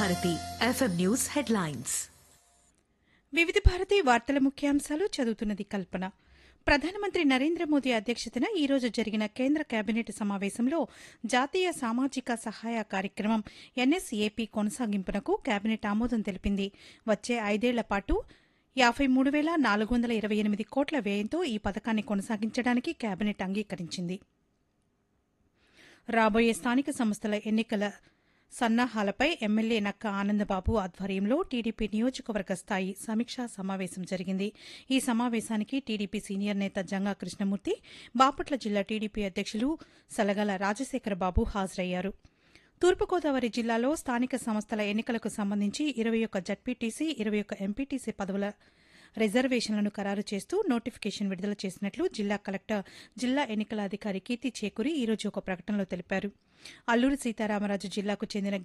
Bharati FM news headlines వివిధ భారతి వార్తల ముఖ్యాంశాలు చదువుతున్నది కల్పన ప్రధానమంత్రి నరేంద్ర మోదీ అధ్యక్షతన ఈ రోజు జరిగిన కేంద్ర కేబినెట్ సమావేశంలో జాతీయ సామాజిక సహాయ కార్యక్రమం ఎన్ఎస్ఏపీ కొనసాగింపునకు కేబినెట్ ఆమోదం తెలిపింది వచ్చే ఐదేళ్ల పాటు యాభై మూడు వేల నాలుగు వందల ఇరవై ఎనిమిది కోట్ల వ్యయంతో ఈ పథకాన్ని కొనసాగించడానికి కేబినెట్ అంగీకరించింది రాబోయే స్థానిక సంస్థల ఎన్నికల సన్నాహాలపై ఎమ్మెల్యే నక్క ఆనందబాబు ఆధ్వర్యంలో టీడీపీ నియోజకవర్గ స్థాయి సమీక్షా సమావేశం జరిగింది ఈ సమావేశానికి టీడీపీ సీనియర్ నేత జంగా కృష్ణమూర్తి బాపట్ల జిల్లా టీడీపీ అధ్యక్షులు సలగల రాజశేఖర బాబు హాజరయ్యారు తూర్పుగోదావరి జిల్లాలో స్థానిక సంస్థల ఎన్నికలకు సంబంధించి ఇరవై ఒక్క జడ్పీటీసీ ఇరవై ఒక్క ఎంపీటీసీ పదవుల రిజర్వేషన్లను ఖరారు చేస్తూ నోటిఫికేషన్ విడుదల చేసినట్లు జిల్లా కలెక్టర్ జిల్లా ఎన్నికల అధికారి కీర్తి చేకూరి ఈరోజు ఒక ప్రకటనలో తెలిపారు అల్లూరి సీతారామరాజు జిల్లాకు చెందిన